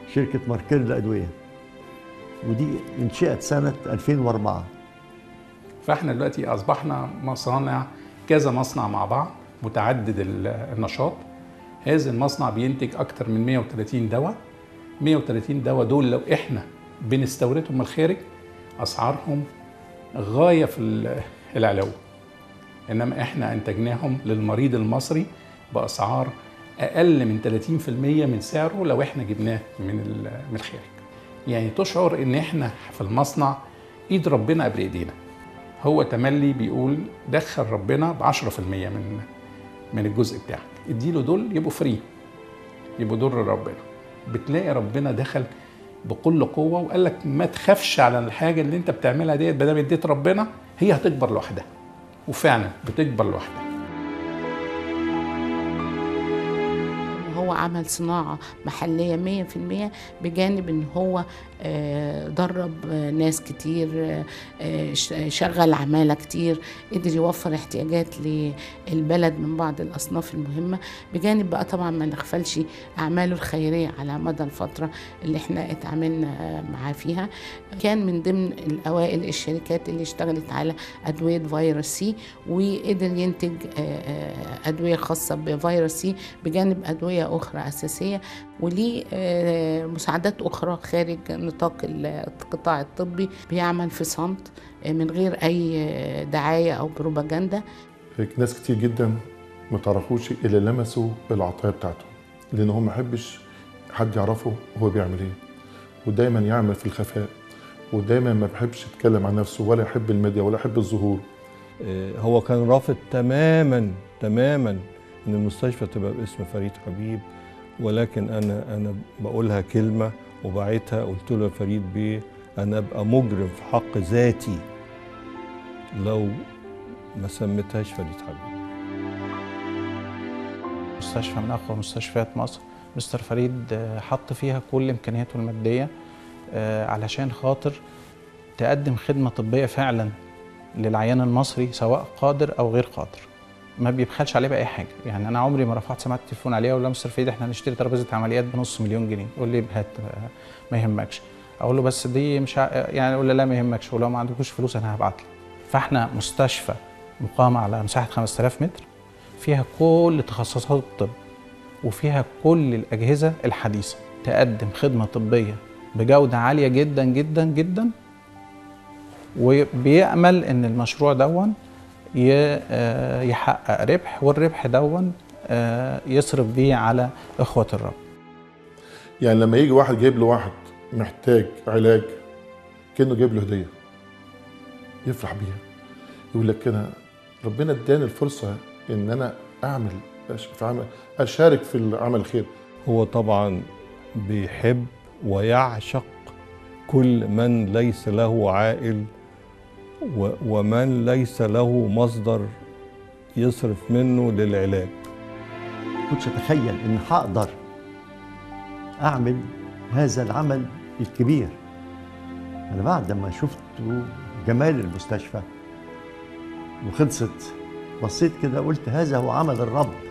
شركه ماركير للادويه ودي انشئت سنه 2004 فاحنا دلوقتي اصبحنا مصانع كذا مصنع مع بعض متعدد ال- النشاط هذا المصنع بينتج اكتر من 130 دواء 130 دواء دول لو احنا بنستوردهم من الخارج اسعارهم غايه في ال- العلو انما احنا انتجناهم للمريض المصري باسعار اقل من 30% من سعره لو احنا جبناه من ال- من الخارج يعني تشعر ان احنا في المصنع ايد ربنا قبل ايدينا هو تملي بيقول دخل ربنا ب 10% من من الجزء بتاعك اديله دول يبقوا فري يبقوا دول ربنا بتلاقي ربنا دخل بكل قوه وقال لك ما تخافش على الحاجه اللي انت بتعملها ديت ما دام اديت ربنا هي هتكبر لوحدها وفعلا بتكبر لوحدها هو عمل صناعة محلية مية في المية بجانب ان هو آه، درب آه، ناس كتير آه، آه، ش- شغل عمالة كتير قدر يوفر احتياجات للبلد من بعض الأصناف المهمة بجانب بقى طبعا ما نغفلش أعماله الخيرية على مدى الفترة اللي احنا اتعاملنا آه، معاه فيها كان من ضمن الأوائل الشركات اللي اشتغلت على أدوية فيروس سي وقدر ينتج آه، آه، أدوية خاصة بفيروس سي بجانب أدوية أخرى أساسية وليه آه، مساعدات أخرى خارج نطاق القطاع الطبي بيعمل في صمت آه، من غير أي آه، دعاية أو بروباجندا هيك ناس كتير جدا ما تعرفوش الا لمسوا العطايا بتاعته لان هو ما يحبش حد يعرفه هو بيعمل ايه ودايما يعمل في الخفاء ودايما ما بيحبش يتكلم عن نفسه ولا يحب الميديا ولا يحب الظهور آه، هو كان رافض تماما تماما ان المستشفى تبقى باسم فريد حبيب ولكن انا انا بقولها كلمه وبعتها قلت له يا فريد بيه انا ابقى مجرم في حق ذاتي لو ما سميتهاش فريد حبيب مستشفى من اقوى مستشفيات مصر مستر فريد آه، حط فيها كل امكانياته الماديه آه، علشان خاطر تقدم خدمه طبيه فعلا للعيان المصري سواء قادر او غير قادر ما بيبخلش عليه باي حاجه يعني انا عمري ما رفعت سماعه التليفون عليه اقول له مستر فريد احنا هنشتري ترابيزه عمليات بنص مليون جنيه يقول لي هات آه، ما يهمكش اقول له بس دي مش ع... يعني يقول لي لا ما يهمكش ولو ما عندكوش فلوس انا هبعت لك فاحنا مستشفى مقامه على مساحه 5000 متر فيها كل تخصصات الطب وفيها كل الأجهزة الحديثة تقدم خدمة طبية بجودة عالية جدا جدا جدا وبيأمل إن المشروع دون ي- آه، يحقق ربح والربح دون آه، يصرف بيه على إخوة الرب يعني لما يجي واحد جايب له واحد محتاج علاج كانه جايب له هديه يفرح بيها يقول لك كده ربنا اداني الفرصه ان انا اعمل أش- في عمل اشارك في العمل الخير هو طبعا بيحب ويعشق كل من ليس له عائل و- ومن ليس له مصدر يصرف منه للعلاج كنتش اتخيل ان هقدر اعمل هذا العمل الكبير انا بعد ما شفت جمال المستشفى وخلصت بصيت كده قلت هذا هو عمل الرب